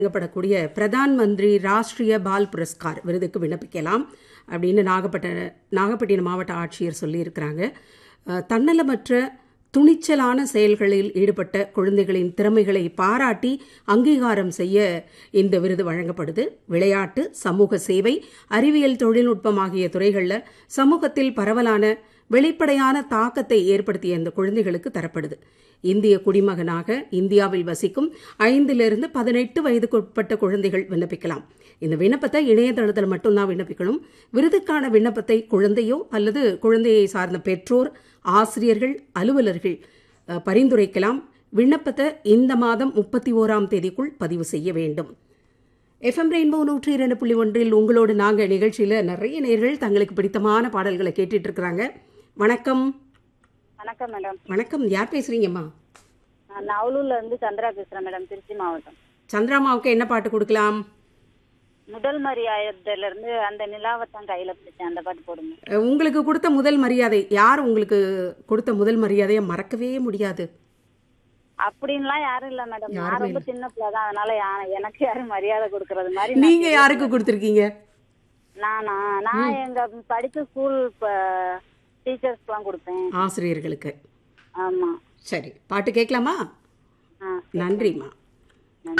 வழங்கப்படக்கூடிய பிரதான் மந்திரி ராஷ்டிரிய பால் புரஸ்கார் விருதுக்கு விண்ணப்பிக்கலாம் அப்படின்னு நாகப்பட்ட நாகப்பட்டினம் மாவட்ட ஆட்சியர் சொல்லியிருக்கிறாங்க அஹ், தன்னலமற்ற துணிச்சலான செயல்களில் ஈடுபட்ட குழந்தைகளின் திறமைகளை பாராட்டி அங்கீகாரம் செய்ய இந்த விருது வழங்கப்படுது விளையாட்டு சமூக சேவை அறிவியல் தொழில்நுட்பம் ஆகிய துறைகளில் சமூகத்தில் பரவலான வெளிப்படையான தாக்கத்தை ஏற்படுத்திய இந்த குழந்தைகளுக்கு தரப்படுது இந்திய குடிமகனாக இந்தியாவில் வசிக்கும் ஐந்திலிருந்து பதினெட்டு வயதுக்குட்பட்ட குழந்தைகள் விண்ணப்பிக்கலாம் இந்த விண்ணப்பத்தை இணையதளத்தில் மட்டும்தான் விண்ணப்பிக்கணும் விருதுக்கான விண்ணப்பத்தை குழந்தையோ அல்லது குழந்தையை சார்ந்த பெற்றோர் ஆசிரியர்கள் அலுவலர்கள் அஹ், பரிந்துரைக்கலாம் விண்ணப்பத்தை இந்த மாதம் முப்பத்தி ஓராம் தேதிக்குள் பதிவு செய்ய வேண்டும் எஃப்எம் ரெயின்போ நூற்றி இரண்டு புள்ளி ஒன்றில் உங்களோடு நாங்கள் நிகழ்ச்சியில் நிறைய நேர்கள் தங்களுக்கு பிடித்தமான பாடல்களை கேட்டுட்டு இருக்கிறாங்க வணக்கம் வணக்கம் மேடம் வணக்கம் யார் பேசுறீங்கம்மா நான் நவலூர்ல இருந்து சந்திரா பேசுறேன் மேடம் திருச்சி மாவட்டம் சந்திராமாவுக்கு என்ன பாட்டு கொடுக்கலாம் முதல் மரியாதையில இருந்து அந்த நிலாவத்தான் கையில பிடிச்சேன் அந்த பாட்டு போடுங்க அஹ், உங்களுக்கு கொடுத்த முதல் மரியாதை யார் உங்களுக்கு கொடுத்த முதல் மரியாதையை மறக்கவே முடியாது அப்படின்லாம் யாரும் இல்ல மேடம் யாருமே நான் ரொம்ப சின்ன பிள்ளை தான் அதனால யா- எனக்கு யாரும் மரியாதை கொடுக்கறது மாதிரி நான் நீங்க யாருக்கு கொடுத்துருக்கீங்க நானா நான் எங்க படிச்ச ஸ்கூல் டீச்சர்ஸ்க்குலாம் கொடுப்பேன் ஆசிரியர்களுக்கு ஆமா சரி பாட்டு கேட்கலாமா ஆ நன்றிம்மா